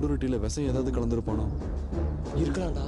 சுடு ரொட்டியில விஷம் ஏதாவது கலந்துருப்பானோ இருக்கலாம்டா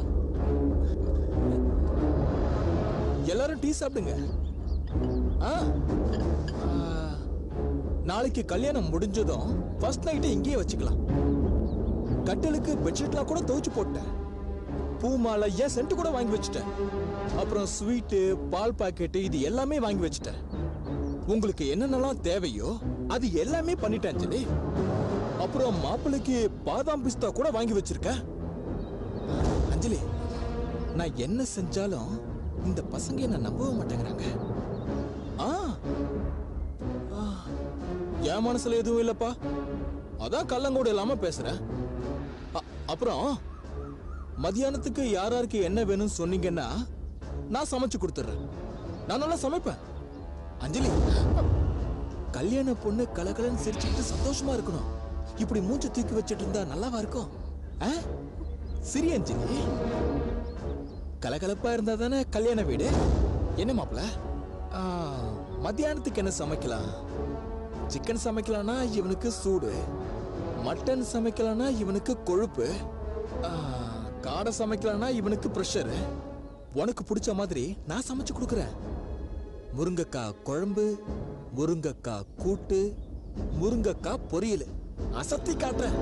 எல்லாரும் டீ சாப்பிடுங்க ஆ ஆ, நாளைக்கு கல்யாணம் முடிஞ்சதும் ஃபர்ஸ்ட் நைட்டு இங்கேயே வச்சுக்கலாம் கட்டிலுக்கு பெட்ஷீட்லாம் கூட துவைச்சு போட்டேன் பூ மாலை ஏன் சென்ட் கூட வாங்கி வச்சுட்டேன் அப்புறம் ஸ்வீட்டு பால் பாக்கெட்டு இது எல்லாமே வாங்கி வச்சுட்டேன் உங்களுக்கு என்னென்னலாம் தேவையோ அது எல்லாமே பண்ணிட்டேன் அஞ்சலி அப்புறம் மாப்பிள்ளைக்கு பாதாம் பிஸ்தா கூட வாங்கி வச்சிருக்கேன் அஞ்சலி நான் என்ன செஞ்சாலும் இந்த பசங்க என்ன நம்பவே மாட்டேங்கிறாங்க ஆ ஆ, என் மனசுல எதுவும் இல்லப்பா அதான் கள்ளங்கூட இல்லாம பேசுறேன் அ- அப்புறம் மத்தியானத்துக்கு யார் யாருக்கு என்ன வேணும்னு சொன்னீங்கன்னா நான் சமைச்சு கொடுத்துட்றேன் நான் நல்லா சமைப்பேன் அஞ்சலி கல்யாண பொண்ணு கலகலன்னு சிரிச்சுக்கிட்டு சந்தோஷமா இருக்கணும் இப்படி மூஞ்ச தூக்கி வச்சிட்டு இருந்தா நல்லாவா இருக்கும் ஆ? சிரி அஞ்சலி கலகலப்பா இருந்தா தானே கல்யாண வீடு என்ன மாப்பிள ஆ, மத்தியானத்துக்கு என்ன சமைக்கலாம் சிக்கன் சமைக்கலாம்னா இவனுக்கு சூடு மட்டன் சமைக்கலாம்னா இவனுக்கு கொழுப்பு ஆ, காடை சமைக்கலாம்னா இவனுக்கு ப்ரெஷர் உனக்கு பிடிச்ச மாதிரி நான் சமைச்சு கொடுக்குறேன் முருங்கக்காய் குழம்பு முருங்கக்காய் கூட்டு முருங்கக்காய் பொரியல் அசத்தி காட்டுறேன்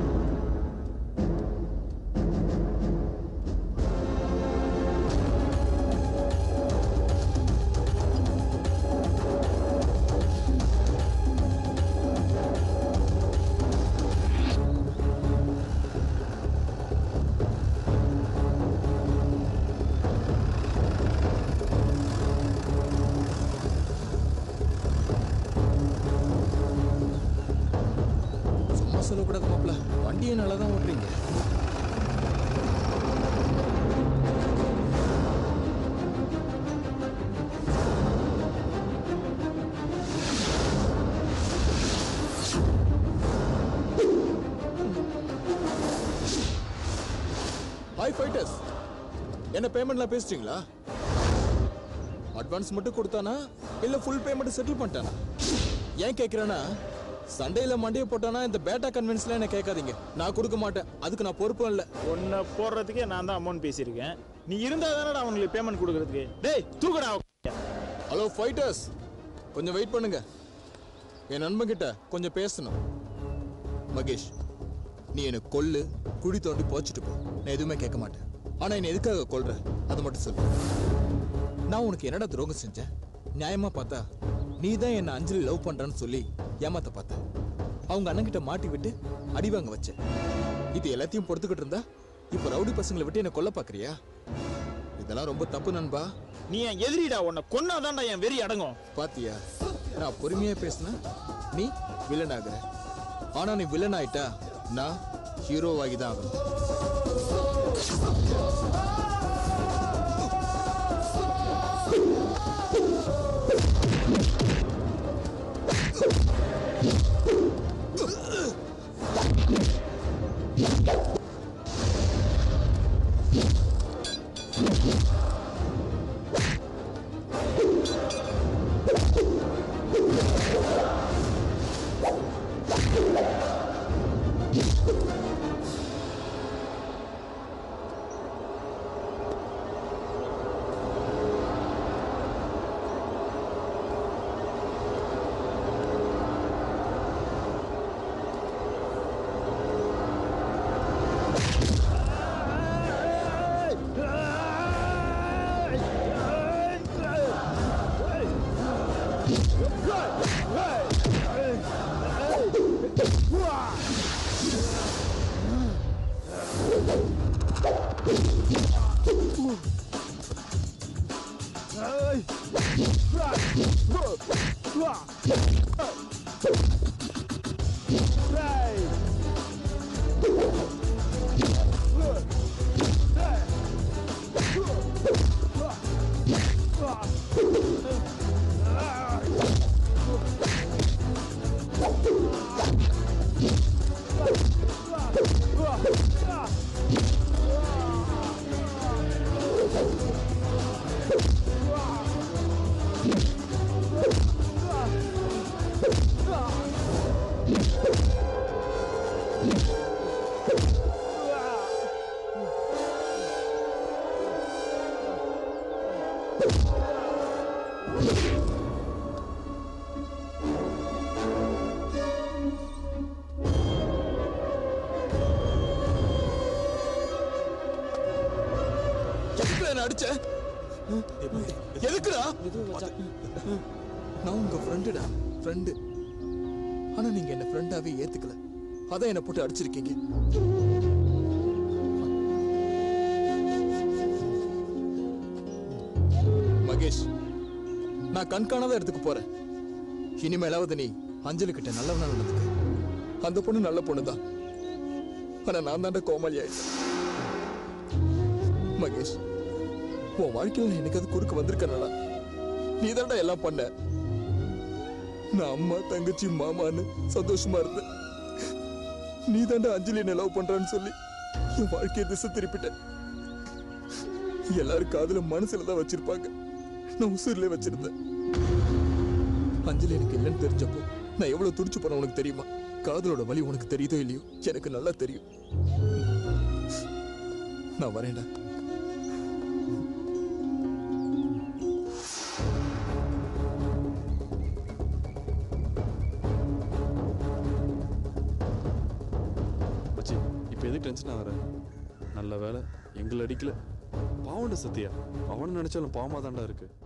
சும்மா சொல்லக்கூடாது மாப்பிள வண்டியை நல்லா தான் ஓட்டுறீங்க ஹாய் ஃபைட்டர்ஸ் என்ன பேமெண்ட்லாம் பேசிட்டீங்களா அட்வான்ஸ் மட்டும் கொடுத்தானா இல்ல ஃபுல் பேமெண்ட் செட்டில் பண்ணிட்டானா ஏன் கேக்குறேன்னா சண்டையில மண்டையை போட்டானா இந்த பேட்டா கன்வென்ஸ்ல என்ன கேட்காதீங்க நான் கொடுக்க மாட்டேன் அதுக்கு நான் பொறுப்பும் இல்ல உன்னை போடுறதுக்கே நான் தான் அமௌண்ட் பேசியிருக்கேன் நீ இருந்தா தானடா அவங்களுக்கு பேமெண்ட் கொடுக்கறதுக்கு டேய் தூக்கடா ஹலோ ஃபைட்டர்ஸ் கொஞ்சம் வெயிட் பண்ணுங்க என் நண்பன் கிட்ட கொஞ்சம் பேசணும் மகேஷ் நீ என்னை கொல்லு குழி தோண்டி போச்சுட்டு போ நான் எதுவுமே கேட்க மாட்டேன் ஆனா என்னை எதுக்காக கொல்ற அதை மட்டும் சொல்லு நான் உனக்கு என்னடா துரோகம் செஞ்சேன் நியாயமா பார்த்தா நீ தான் என்ன அஞ்சலி லவ் பண்றான்னு சொல்லி ஏமாத்த பார்த்த அவங்க அண்ணன் கிட்ட மாட்டி விட்டு அடி வாங்க வச்ச இது எல்லாத்தையும் பொறுத்துக்கிட்டு இருந்தா இப்ப ரவுடி பசங்களை விட்டு என்ன கொல்ல பாக்குறியா இதெல்லாம் ரொம்ப தப்பு நண்பா நீ என் எதிரிடா உன்னை கொன்னாதான்டா என் வெறி அடங்கும் பாத்தியா நான் பொறுமையா பேசினா நீ வில்லன் ஆகுற ஆனா நீ வில்லன் ஆயிட்டா நான் ஹீரோவாகி தான் ஆகணும் எதுக்குடா என்ன அடிச்ச எதுக்குடா நான் உங்க ஃப்ரெண்டுடா ஃப்ரெண்டு ஆனா நீங்க என்ன ஃப்ரெண்டாவே ஏத்துக்கல அதான் என்ன போட்டு அடிச்சிருக்கீங்க மகேஷ் நான் கண்காணாத இடத்துக்கு போறேன் இனிமேலாவது நீ அஞ்சலி கிட்ட நல்லவனா நடந்துக்க அந்த பொண்ணு நல்ல பொண்ணுதான் ஆனா நான் தாண்டா கோமாளி ஆயிட்டேன் மகேஷ் உன் வாழ்க்கையில நான் எனக்கு அது குறுக்க வந்திருக்கேன்டா நீ தாண்டா எல்லாம் பண்ண நான் அம்மா தங்கச்சி மாமான்னு சந்தோஷமா இருந்தேன் நீ தாண்டா அஞ்சலி என்ன லவ் பண்றான்னு சொல்லி என் வாழ்க்கையை திசை திருப்பிட்டேன் எல்லாரும் காதுல மனசுல தான் வச்சிருப்பாங்க நான் உசுரிலே வச்சிருந்தேன் அஞ்சலி எனக்கு இல்லைன்னு தெரிஞ்சப்போ நான் எவ்வளவு துடிச்சு போன உனக்கு தெரியுமா காதலோட வலி உனக்கு தெரியுதோ இல்லையோ எனக்கு நல்லா தெரியும் நான் வரேன்டா மச்சி இப்போ எதுக்கு டென்ஷன் ஆகிற நல்ல வேலை எங்களை அடிக்கல பாவண்ட சத்தியா அவனை நினைச்சாலும் பாவமா தாண்டா இருக்கு